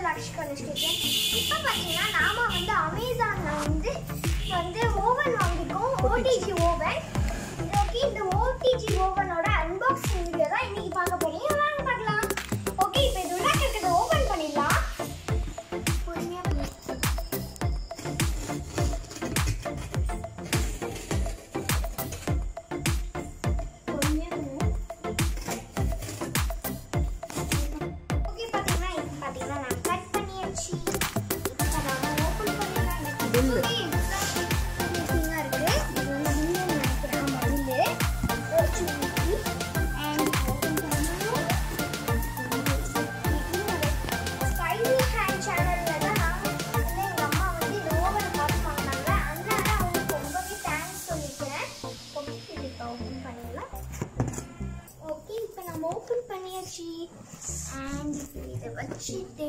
லக்ஷ்கா kitchen இப்போ பார்த்தீங்கன்னா நாம வந்து அமேசான்ல வந்து வந்து ஓவன் வாங்கியிருக்கோம் ஓடிஜி ஓவன் ஓகே இந்த ஓடிஜி ஓவனோட அன்பாக்சிங் வீடியோ தான் இன்னைக்கு பார்க்க போறீங்க வாங்க பார்க்கலாம் ஓகே இப்போ இது உள்ள இருக்கிறத ஓபன் பண்ணிடலாம் பொறுமையா பண்ணு. பொறுமையா பண்ணு. ஓகே பாத்தீங்கன்னா இது பாத்தீங்கன்னா நான் கட் பண்ணியாச்சு இப்போ நாம ஓபன் பண்ணிடலாம் எனக்கு பில்லு. ரொம்பவே interesting-ஆ இருக்கு இது வந்து பில்லுன்னு நினைக்கிறேன் ஆமா பில்லு வச்சு ஊத்தி and open பண்ணணும் ஸ்கைலி ஹேண்ட் சேனல்ல தான் நான் வந்து எங்க அம்மா வந்து இந்த ஓவன் பார்த்து வாங்கினாங்க அதனால அவங்களுக்கு ரொம்பவே தேங்க்ஸ் சொல்லிக்கிறேன் ஓகே இது இப்போ ஓப்பன் பண்ணிடலாம் ஓகே இப்போ நம்ம ஓப்பன் பண்ணியாச்சு அண்ட் இதை வச்சுட்டு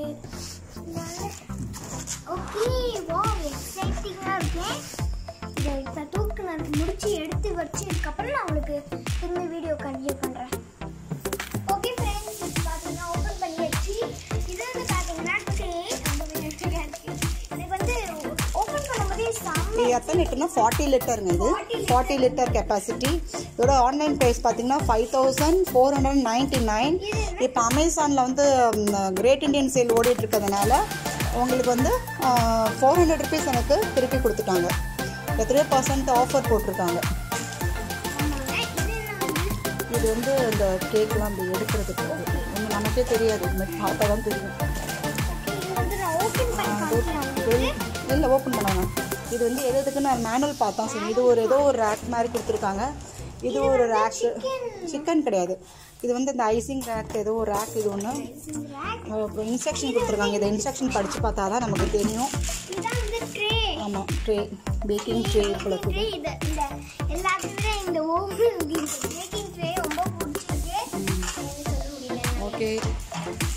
ஓகே வா எக்ஸைட்டிங்காக இருக்கேன் இதை இப்போ தூக்குன முடிச்சு எடுத்து வச்சதுக்கப்புறம் நான் உங்களுக்கு திரும்ப வீடியோ கண்டினியூ பண்ணுறேன் ஓகே ஃப்ரெண்ட்ஸ் இப்போ பார்த்தீங்கன்னா ஓப்பன் பண்ணியாச்சு இது வந்து பார்த்தீங்கன்னா ட்ரே ரொம்பவே நெக்ஸ்டாக இருக்கு இது வந்து ஓப்பன் பண்ணும்போதே இது செம்ம எத்தனை லிட்டர்னா ஃபார்ட்டி லிட்டருங்க இது ஃபார்ட்டி லிட்டர் கெப்பாசிட்டி இதோட ஆன்லைன் ப்ரைஸ் பார்த்தீங்கன்னா five thousand four hundred ninety nine இப்போ அமேசானில் வந்து கிரேட் இண்டியன் சேல் ஓடிட்டு இருக்கிறதுனால உங்களுக்கு வந்து ஃபோர் ஹண்ட்ரட் ருபீஸ் எனக்கு திருப்பி கொடுத்துட்டாங்க எத்தனையோ பர்சன்ட் ஆஃபர் போட்டிருக்காங்க ஆமாங்க இது என்ன வந்து இது வந்து இந்த கேக்லாம் அப்படி எடுக்கிறதுக்கு ஒன்று நமக்கே தெரியாது இது மாதிரி பார்த்தா தான் தெரியும் இது வந்து நான் ஓப்பன் பண்ணி காமிக்கிறேன் உங்களுக்கு இல்லை ஓப்பன் பண்ணலாம் இது வந்து எது எதுக்கு நான் மேனுவல் பார்த்தா சரி இது ஒரு ஏதோ ஒரு ரேக் மாதிரி கொடுத்துருக்காங்க இது ஒரு ரேக் சிக்கன் கிடையாது இது வந்து இந்த ஐசிங் ரேக் ஏதோ ஒரு ரேக் இது ஒன்று அப்புறம் இன்ஸ்ட்ரக்ஷன் கொடுத்துருக்காங்க இதை இன்ஸ்ட்ரக்ஷன் படித்து பார்த்தா தான் நமக்கு தெரியும் இதான் வந்து ட்ரே ஆமாம் ட்ரே பேக்கிங் ட்ரே போல ட்ரே இது இந்த எல்லாத்தையும் விட இந்த ஓவன் பேக்கிங் ட்ரே ரொம்ப பிடிச்சிருக்கு எனக்கு சொல்ல முடியல ஓகே